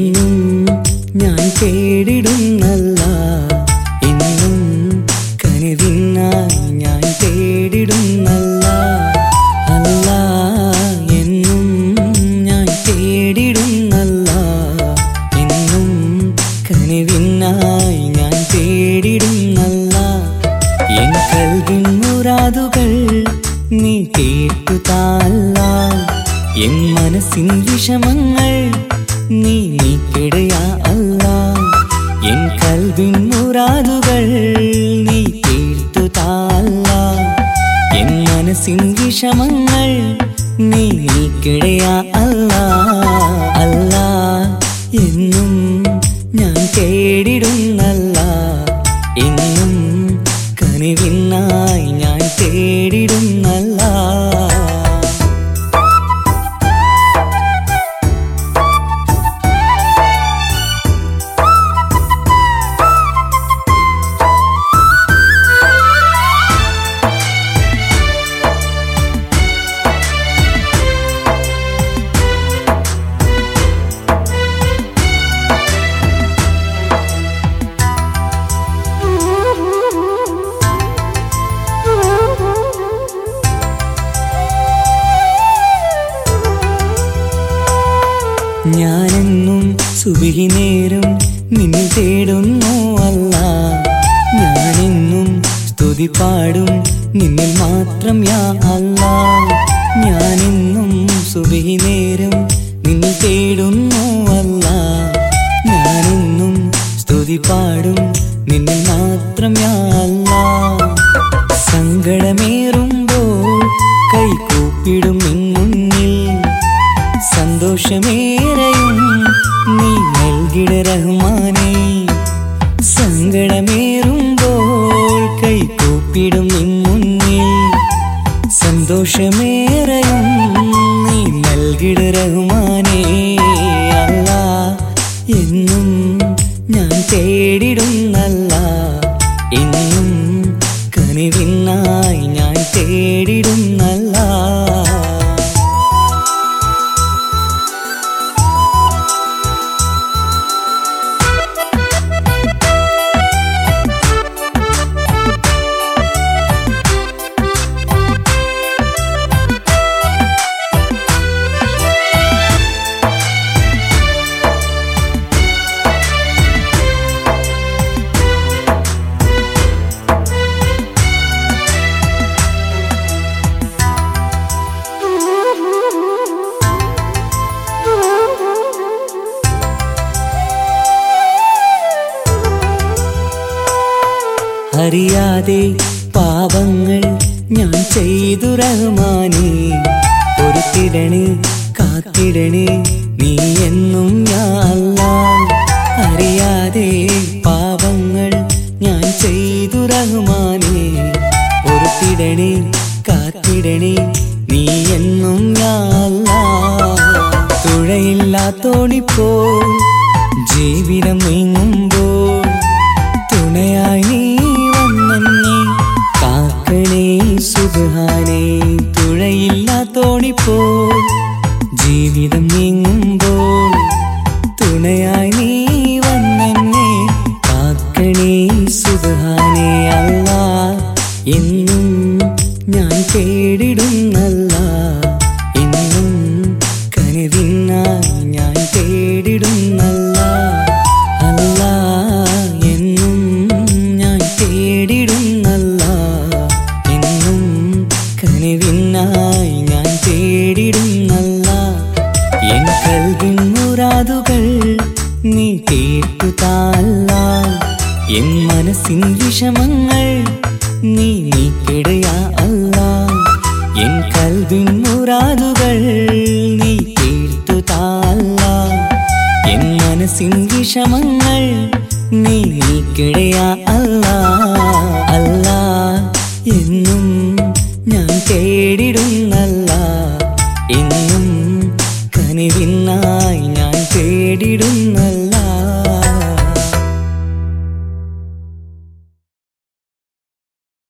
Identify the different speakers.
Speaker 1: എന്നും ഞാൻ തേടിടുന്നല്ല എന്നും കനിവിനായി ഞാൻ തേടിടുന്നല്ല അല്ല എന്നും ഞാൻ തേടിടുന്നല്ല എന്നും കനിവിനായി ഞാൻ തേടിടുന്നല്ല എൻ കൽവിൻ മുറാതുകൾ നീ കേട്ടു താല്ല എൻ മനസ്സിൻ വിഷമങ്ങൾ നീ നീക്കിടയാ അല്ല എൻ കൽവിൻ മുറാതുകൾ നീ കേട്ടു താല്ല എൻ മനസ്സിൻ വിഷമങ്ങൾ നീ നീക്കിടയാ അല്ല അല്ല എന്നും ഞാൻ തേടിടുന്നല്ല എന്നും കനിവിനായി ഞാൻ തേടിടുന്നല്ല ഞാനെന്നും സുബിഹി നേരം നിന്നെ തേടുന്നു അല്ല ഞാനെന്നും സ്തുതി പാടും നിന്നിൽ മാത്രം യാ അല്ല ഞാനെന്നും സുബിഹി നേരം നിന്നിൽ തേടുന്നു അല്ല ഞാനെന്നും സ്തുതി പാടും നിന്നിൽ മാത്രം യാ അല്ല സങ്കടമേറുമ്പോൾ കൈകൂപ്പിടും നിൻ മുന്നിൽ സന്തോഷമേറെയും നീ നൽകിട റഹ്മാനേ സങ്കടമേറുമ്പോൾ കൈകൂപ്പിടും നിൻ മുന്നിൽ സന്തോഷമേറെയും നീ നൽകിട റഹ്മാനേ അല്ല എന്നും ഞാൻ തേടിടുന്നല്ല എന്നും കനിവിനായി ഞാൻ തേടിടുന്നല്ല അറിയാതെ പാപങ്ങൾ ഞാൻ ചെയ്തു റഹ്മാനേ പൊരുത്തിടണേ കാത്തിടണേ നീ എന്നും ഞാല്ല അറിയാതെ പാപങ്ങൾ ഞാൻ ചെയ്തു റഹ്മാനേ പൊരുത്തിടണേ കാത്തിടണേ നീ എന്നും ഞാല്ല തുഴയില്ലാത്തോണിപ്പോ ജീവിതം നീങ്ങുമ്പോൾ തുണയായി നീ വന്നെന്നെ കാക്കണേ സുഖാനേ തുഴയില്ലാത്തോണിപ്പോ ജീവിതം നീങ്ങുമ്പോൾ തുണയായി നീ വന്നെന്നെ കാക്കണേ സുഖാനേ അല്ല എന്നും ഞാൻ തേടിടുന്നല്ല എന്നും കനിവിനായി ഞാൻ തേടിടുന്നല്ല അല്ല എന്നും ഞാൻ തേടിടുന്നല്ല എന്നും കനിവിനായി ഞാൻ തേടിടുന്നല്ല എൻ കൽവിൻ മുറാതുകൾ നീ കേട്ടു താല്ല എൻ മനസ്സിൻ വിഷമങ്ങൾ നീ നീക്കിടയാ അല്ല എൻ കൽവിൻ മുറാതുകൾ നീ കേട്ടു താല്ല എൻ മനസ്സിൻ വിഷമങ്ങൾ നീ നീക്കിടയാ അല്ല